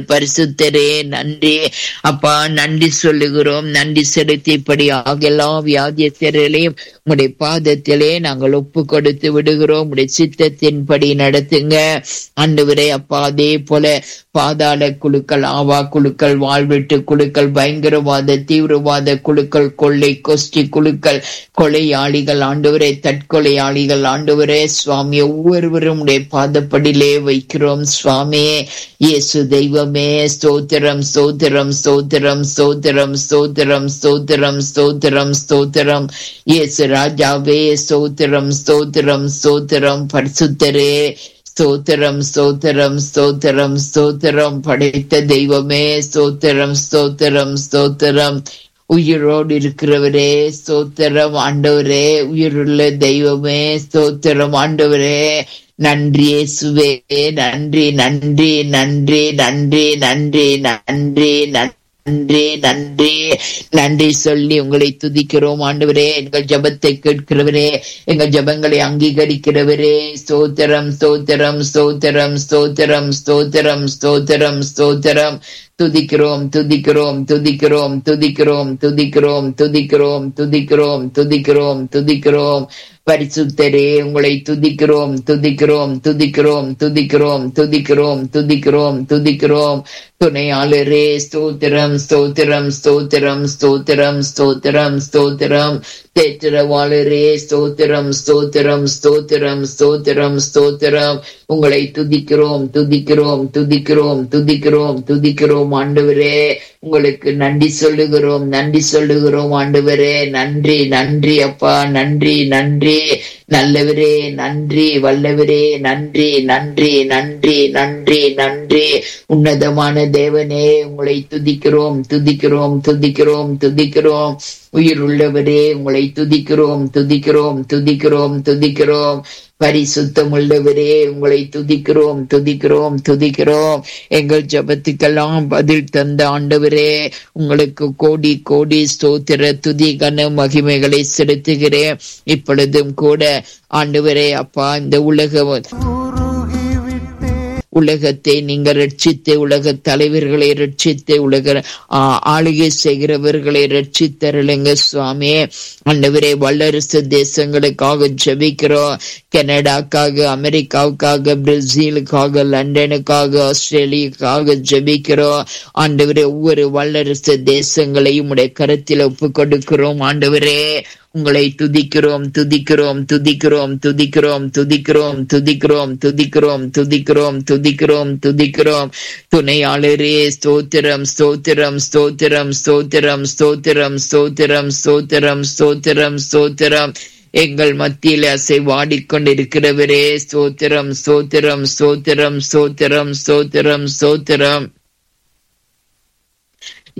பரிசுத்தரே நன்றி அப்பா நன்றி சொல்லுகிறோம் நன்றி செலுத்திப்படியாக எல்லா வியாதியத்திலையும் உடைய பாதத்திலே நாங்கள் ஒப்பு கொடுத்து விடுகிறோம் உடைய சித்தத்தின்படி நடத்துங்க ஆண்டவரே அப்பா அதே போல பாதாள குழுக்கள் ஆவா குழுக்கள் வாழ்வெட்டு குழுக்கள் பயங்கரவாத தீவிரவாத குழுக்கள் கொள்ளை கொஸ்டி குழுக்கள் கொலையாளிகள் ஆண்டவரே தற்கொலையாளிகள் ஆண்டவரே சுவாமி ஒவ்வொருவரும் உடைய பாதப்படியிலே வைக்கிறோம் சுவாமி இயேசு தெய்வமே ஸ்தோத்திரம் ஸ்தோத்திரம் ஸ்தோத்திரம் ஸ்தோத்திரம் ஸ்தோத்திரம் ஸ்தோத்திரம் ஸ்தோத்திரம் ஸ்தோத்திரம் இயேசு ராஜாவே ஸ்தோத்திரம் ஸ்தோத்திரம் ஸ்தோத்திரம் பரிசுத்தரே ஸ்தோத்திரம் ஸ்தோத்திரம் ஸ்தோத்திரம் ஸ்தோத்திரம் படைத்த தெய்வமே ஸ்தோத்திரம் ஸ்தோத்திரம் ஸ்தோத்திரம் உயிரோடு இருக்கிறவரே ஸ்தோத்திரம் ஆண்டவரே உயிருள்ள தெய்வமே ஸ்தோத்திரம் ஆண்டவரே நன்றி இயேசுவே நன்றி நன்றி நன்றி நன்றி நன்றி நன்றி நன்றி நன்றி நன்றி சொல்லி உங்களை துதிக்கிறோம் ஆண்டவரே எங்கள் ஜபத்தை கேட்கிறவரே எங்கள் ஜபங்களை அங்கீகரிக்கிறவரே ஸ்தோத்திரம் ஸ்தோத்திரம் ஸ்தோத்திரம் ஸ்தோத்திரம் ஸ்தோத்திரம் ஸ்தோத்திரம் ஸ்தோத்திரம் துதிக்கிறோம் துதிக்கிறோம் துதிக்கிறோம் துதிக்கிறோம் துதிக்கிறோம் துதிக்கிறோம் துதிக்கிறோம் துதிக்கிறோம் துதிக்கிறோம் பரிசுத்தரே உங்களை துதிக்கிறோம் துதிக்கிறோம் துதிக்கிறோம் துதிக்கிறோம் துதிக்கிறோம் துதிக்கிறோம் துதிக்கிறோம் துணையாளரே ஸ்தோத்திரம் ஸ்தோத்திரம் ஸ்தோத்திரம் ஸ்தோத்திரம் ஸ்தோத்திரம் ஸ்தோத்திரம் தேற்றவாளரே ஸ்தோத்திரம் ஸ்தோத்திரம் ஸ்தோத்திரம் ஸ்தோத்திரம் ஸ்தோத்திரம் உங்களை துதிக்கிறோம் துதிக்கிறோம் துதிக்கிறோம் துதிக்கிறோம் துதிக்கிறோம் ஆண்டவரே உங்களுக்கு நன்றி சொல்லுகிறோம் நன்றி சொல்லுகிறோம் ஆண்டவரே நன்றி நன்றி அப்பா நன்றி நன்றி நல்லவரே நன்றி வல்லவரே நன்றி நன்றி நன்றி நன்றி நன்றி உன்னதமான தேவனே உங்களை துதிக்கிறோம் துதிக்கிறோம் துதிக்கிறோம் துதிக்கிறோம் உயிர் உள்ளவரே உங்களை துதிக்கிறோம் துதிக்கிறோம் துதிக்கிறோம் துதிக்கிறோம் பரிசுத்தம் உள்ளவரே உங்களை துதிக்கிறோம் துதிக்கிறோம் துதிக்கிறோம் எங்கள் ஜபத்துக்கெல்லாம் பதில் தந்த ஆண்டவரே உங்களுக்கு கோடி கோடி ஸ்தோத்திர துதி கன மகிமைகளை செலுத்துகிறேன் இப்பொழுதும் கூட ஆண்டவரே அப்பா இந்த உலக உலகத்தை நீங்க ரட்சித்து உலக தலைவர்களை ரட்சித்து உலக ஆளுகை செய்கிறவர்களை ரட்சித்தருளுங்க சுவாமி ஆண்டவரே வல்லரசு தேசங்களுக்காக ஜபிக்கிறோம் கனடாக்காக அமெரிக்காவுக்காக பிரேசிலுக்காக லண்டனுக்காக ஆஸ்திரேலியாவுக்காக ஜபிக்கிறோம் ஆண்டவரே ஒவ்வொரு வல்லரசு தேசங்களையும் உடைய கருத்தில் ஒப்பு கொடுக்கிறோம் ஆண்டவரே உங்களை துதிக்கிறோம் துதிக்கிறோம் துதிக்கிறோம் துதிக்கிறோம் துதிக்கிறோம் துதிக்கிறோம் துதிக்கிறோம் துதிக்கிறோம் துதிக்கிறோம் துதிக்கிறோம் துணையாளரே ஸ்தோத்திரம் ஸ்தோத்திரம் ஸ்தோத்திரம் ஸ்தோத்திரம் ஸ்தோத்திரம் ஸ்தோத்திரம் ஸ்தோத்திரம் ஸ்தோத்திரம் ஸ்தோத்திரம் எங்கள் மத்தியில் அசை வாடிக்கொண்டிருக்கிறவரே ஸ்தோத்திரம் ஸ்தோத்திரம் ஸ்தோத்திரம் ஸ்தோத்திரம் ஸ்தோத்திரம் ஸ்தோத்திரம்